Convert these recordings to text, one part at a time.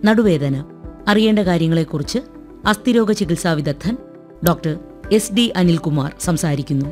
നടുവേദന അറിയേണ്ട കാര്യങ്ങളെക്കുറിച്ച് അസ്ഥിരോഗ ചികിത്സാ വിദഗ്ധൻ ഡോക്ടർ എസ് ഡി അനിൽകുമാർ സംസാരിക്കുന്നു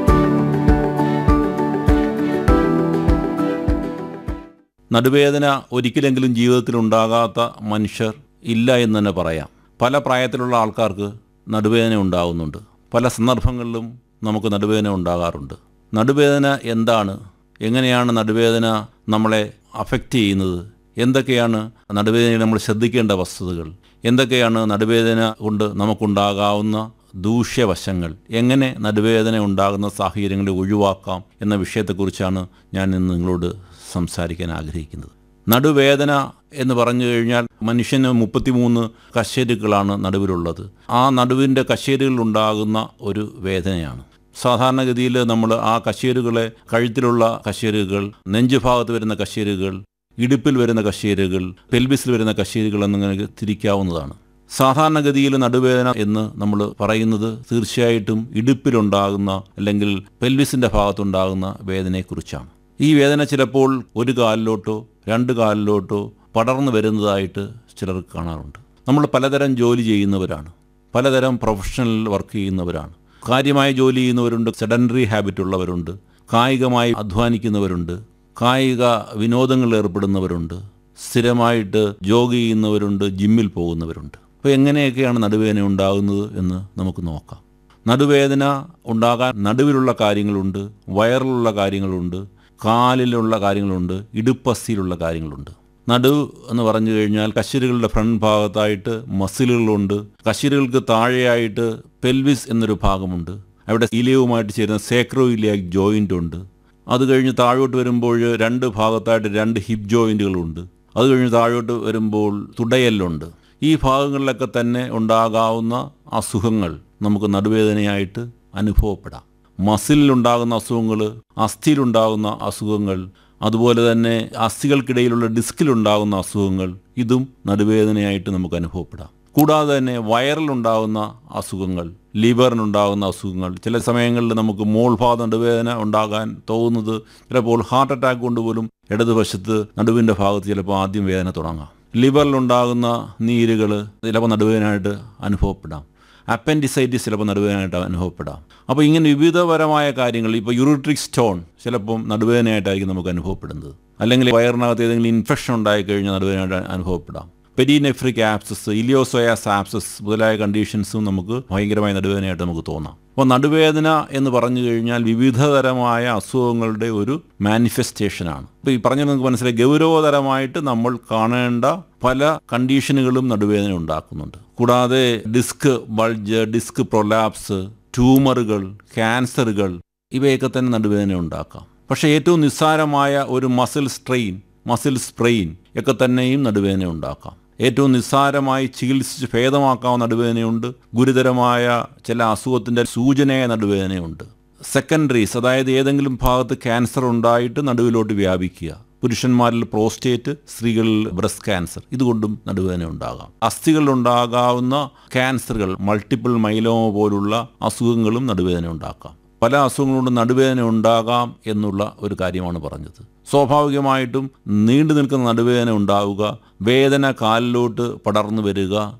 നടുവേദന ഒരിക്കലെങ്കിലും ജീവിതത്തിൽ ഉണ്ടാകാത്ത മനുഷ്യർ ഇല്ല എന്ന് തന്നെ പറയാം പല പ്രായത്തിലുള്ള ആൾക്കാർക്ക് നടുവേദന ഉണ്ടാകുന്നുണ്ട് പല സന്ദർഭങ്ങളിലും നമുക്ക് നടുവേദന ഉണ്ടാകാറുണ്ട് നടുവേദന എന്താണ് എങ്ങനെയാണ് നടുവേദന നമ്മളെ അഫക്റ്റ് ചെയ്യുന്നത് എന്തൊക്കെയാണ് നടുവേദനയിൽ നമ്മൾ ശ്രദ്ധിക്കേണ്ട വസ്തുതകൾ എന്തൊക്കെയാണ് നടുവേദന കൊണ്ട് നമുക്കുണ്ടാകാവുന്ന ദൂഷ്യവശങ്ങൾ എങ്ങനെ നടുവേദന ഉണ്ടാകുന്ന സാഹചര്യങ്ങളെ ഒഴിവാക്കാം എന്ന വിഷയത്തെക്കുറിച്ചാണ് ഞാൻ ഇന്ന് നിങ്ങളോട് സംസാരിക്കാൻ ആഗ്രഹിക്കുന്നത് നടുവേദന എന്ന് പറഞ്ഞു കഴിഞ്ഞാൽ മനുഷ്യന് മുപ്പത്തിമൂന്ന് കശേരുക്കളാണ് നടുവിലുള്ളത് ആ നടുവിൻ്റെ കശേരുകളിൽ ഉണ്ടാകുന്ന ഒരു വേദനയാണ് സാധാരണഗതിയിൽ നമ്മൾ ആ കശേരുകളെ കഴുത്തിലുള്ള കശേരുകൾ നെഞ്ചുഭാഗത്ത് വരുന്ന കശേരുകൾ ഇടുപ്പിൽ വരുന്ന കശേരുകൾ പെൽബിസിൽ വരുന്ന കശേരുകൾ എന്നിങ്ങനെ തിരിക്കാവുന്നതാണ് സാധാരണഗതിയിൽ നടുവേദന എന്ന് നമ്മൾ പറയുന്നത് തീർച്ചയായിട്ടും ഇടുപ്പിലുണ്ടാകുന്ന അല്ലെങ്കിൽ പെൽവിസിൻ്റെ ഭാഗത്തുണ്ടാകുന്ന വേദനയെക്കുറിച്ചാണ് ഈ വേദന ചിലപ്പോൾ ഒരു കാലിലോട്ടോ രണ്ട് കാലിലോട്ടോ പടർന്നു വരുന്നതായിട്ട് ചിലർക്ക് കാണാറുണ്ട് നമ്മൾ പലതരം ജോലി ചെയ്യുന്നവരാണ് പലതരം പ്രൊഫഷണൽ വർക്ക് ചെയ്യുന്നവരാണ് കാര്യമായ ജോലി ചെയ്യുന്നവരുണ്ട് സെഡൻഡറി ഹാബിറ്റ് ഉള്ളവരുണ്ട് കായികമായി അധ്വാനിക്കുന്നവരുണ്ട് കായിക വിനോദങ്ങളിൽ ഏർപ്പെടുന്നവരുണ്ട് സ്ഥിരമായിട്ട് ജോഗ് ചെയ്യുന്നവരുണ്ട് ജിമ്മിൽ പോകുന്നവരുണ്ട് അപ്പോൾ എങ്ങനെയൊക്കെയാണ് നടുവേദന ഉണ്ടാകുന്നത് എന്ന് നമുക്ക് നോക്കാം നടുവേദന ഉണ്ടാകാൻ നടുവിലുള്ള കാര്യങ്ങളുണ്ട് വയറിലുള്ള കാര്യങ്ങളുണ്ട് കാലിലുള്ള കാര്യങ്ങളുണ്ട് ഇടുപ്പസ്ഥിയിലുള്ള കാര്യങ്ങളുണ്ട് നടു എന്ന് പറഞ്ഞു കഴിഞ്ഞാൽ കശേരുകളുടെ ഫ്രണ്ട് ഭാഗത്തായിട്ട് മസിലുകളുണ്ട് കശേരുകൾക്ക് താഴെയായിട്ട് പെൽവിസ് എന്നൊരു ഭാഗമുണ്ട് അവിടെ ഇലിയവുമായിട്ട് ചേരുന്ന സേക്രോ ഇലിയാക് ജോയിൻ്റ് ഉണ്ട് അത് കഴിഞ്ഞ് താഴോട്ട് വരുമ്പോൾ രണ്ട് ഭാഗത്തായിട്ട് രണ്ട് ഹിപ്പ് ജോയിൻറ്റുകളുണ്ട് അത് കഴിഞ്ഞ് താഴോട്ട് വരുമ്പോൾ തുടയല്ലുണ്ട് ഈ ഭാഗങ്ങളിലൊക്കെ തന്നെ ഉണ്ടാകാവുന്ന അസുഖങ്ങൾ നമുക്ക് നടുവേദനയായിട്ട് അനുഭവപ്പെടാം മസിലിലുണ്ടാകുന്ന അസുഖങ്ങൾ അസ്ഥിയിലുണ്ടാകുന്ന അസുഖങ്ങൾ അതുപോലെ തന്നെ അസ്ഥികൾക്കിടയിലുള്ള ഡിസ്കിലുണ്ടാകുന്ന അസുഖങ്ങൾ ഇതും നടുവേദനയായിട്ട് നമുക്ക് അനുഭവപ്പെടാം കൂടാതെ തന്നെ വയറിലുണ്ടാകുന്ന അസുഖങ്ങൾ ലിവറിനുണ്ടാകുന്ന അസുഖങ്ങൾ ചില സമയങ്ങളിൽ നമുക്ക് മോൾഭാഗ നടുവേദന ഉണ്ടാകാൻ തോന്നുന്നത് ചിലപ്പോൾ ഹാർട്ട് അറ്റാക്ക് കൊണ്ട് പോലും ഇടതുവശത്ത് നടുവിൻ്റെ ഭാഗത്ത് ചിലപ്പോൾ ആദ്യം വേദന തുടങ്ങാം ലിവറിലുണ്ടാകുന്ന നീരുകൾ ചിലപ്പോൾ നടുവേദനയായിട്ട് അനുഭവപ്പെടാം അപ്പൻഡിസൈറ്റിസ് ചിലപ്പോൾ നടുവേദനയായിട്ട് അനുഭവപ്പെടാം അപ്പോൾ ഇങ്ങനെ വിവിധപരമായ കാര്യങ്ങൾ ഇപ്പോൾ യൂറിട്രിക് സ്റ്റോൺ ചിലപ്പം നടുവേദനയായിട്ടായിരിക്കും നമുക്ക് അനുഭവപ്പെടുന്നത് അല്ലെങ്കിൽ വയറിനകത്ത് ഏതെങ്കിലും ഇൻഫെക്ഷൻ ഉണ്ടായിക്കഴിഞ്ഞാൽ നടുവേദനയായിട്ട് അനുഭവപ്പെടാം പെരിനെഫ്രിക് ആപ്സസ് ഇലിയോസോയാസ് ആപ്സസ് മുതലായ കണ്ടീഷൻസും നമുക്ക് ഭയങ്കരമായ നടുവേദനയായിട്ട് നമുക്ക് തോന്നാം അപ്പോൾ നടുവേദന എന്ന് പറഞ്ഞു കഴിഞ്ഞാൽ വിവിധതരമായ അസുഖങ്ങളുടെ ഒരു മാനിഫെസ്റ്റേഷനാണ് ഇപ്പോൾ ഈ പറഞ്ഞാൽ നിങ്ങൾക്ക് മനസ്സിലായി ഗൗരവതരമായിട്ട് നമ്മൾ കാണേണ്ട പല കണ്ടീഷനുകളും നടുവേദന ഉണ്ടാക്കുന്നുണ്ട് കൂടാതെ ഡിസ്ക് ബൾജ് ഡിസ്ക് പ്രൊലാപ്സ് ട്യൂമറുകൾ ക്യാൻസറുകൾ ഇവയൊക്കെ തന്നെ നടുവേദന ഉണ്ടാക്കാം പക്ഷേ ഏറ്റവും നിസ്സാരമായ ഒരു മസിൽ സ്ട്രെയിൻ മസിൽ സ്പ്രെയിൻ ഒക്കെ തന്നെയും നടുവേദന ഉണ്ടാക്കാം ഏറ്റവും നിസ്സാരമായി ചികിത്സിച്ച് ഭേദമാക്കാവുന്ന നടുവേദനയുണ്ട് ഗുരുതരമായ ചില അസുഖത്തിൻ്റെ സൂചനയായ നടുവേദനയുണ്ട് സെക്കൻഡറീസ് അതായത് ഏതെങ്കിലും ഭാഗത്ത് ക്യാൻസർ ഉണ്ടായിട്ട് നടുവിലോട്ട് വ്യാപിക്കുക പുരുഷന്മാരിൽ പ്രോസ്റ്റേറ്റ് സ്ത്രീകളിൽ ബ്രസ്റ്റ് ക്യാൻസർ ഇതുകൊണ്ടും നടുവേദന ഉണ്ടാകാം അസ്ഥികളിലുണ്ടാകാവുന്ന ക്യാൻസറുകൾ മൾട്ടിപ്പിൾ മൈലോമ പോലുള്ള അസുഖങ്ങളും നടുവേദന ഉണ്ടാക്കാം പല അസുഖങ്ങളുണ്ട് നടുവേദന ഉണ്ടാകാം എന്നുള്ള ഒരു കാര്യമാണ് പറഞ്ഞത് സ്വാഭാവികമായിട്ടും നീണ്ടു നിൽക്കുന്ന നടുവേദന ഉണ്ടാവുക വേദന കാലിലോട്ട് പടർന്നു വരിക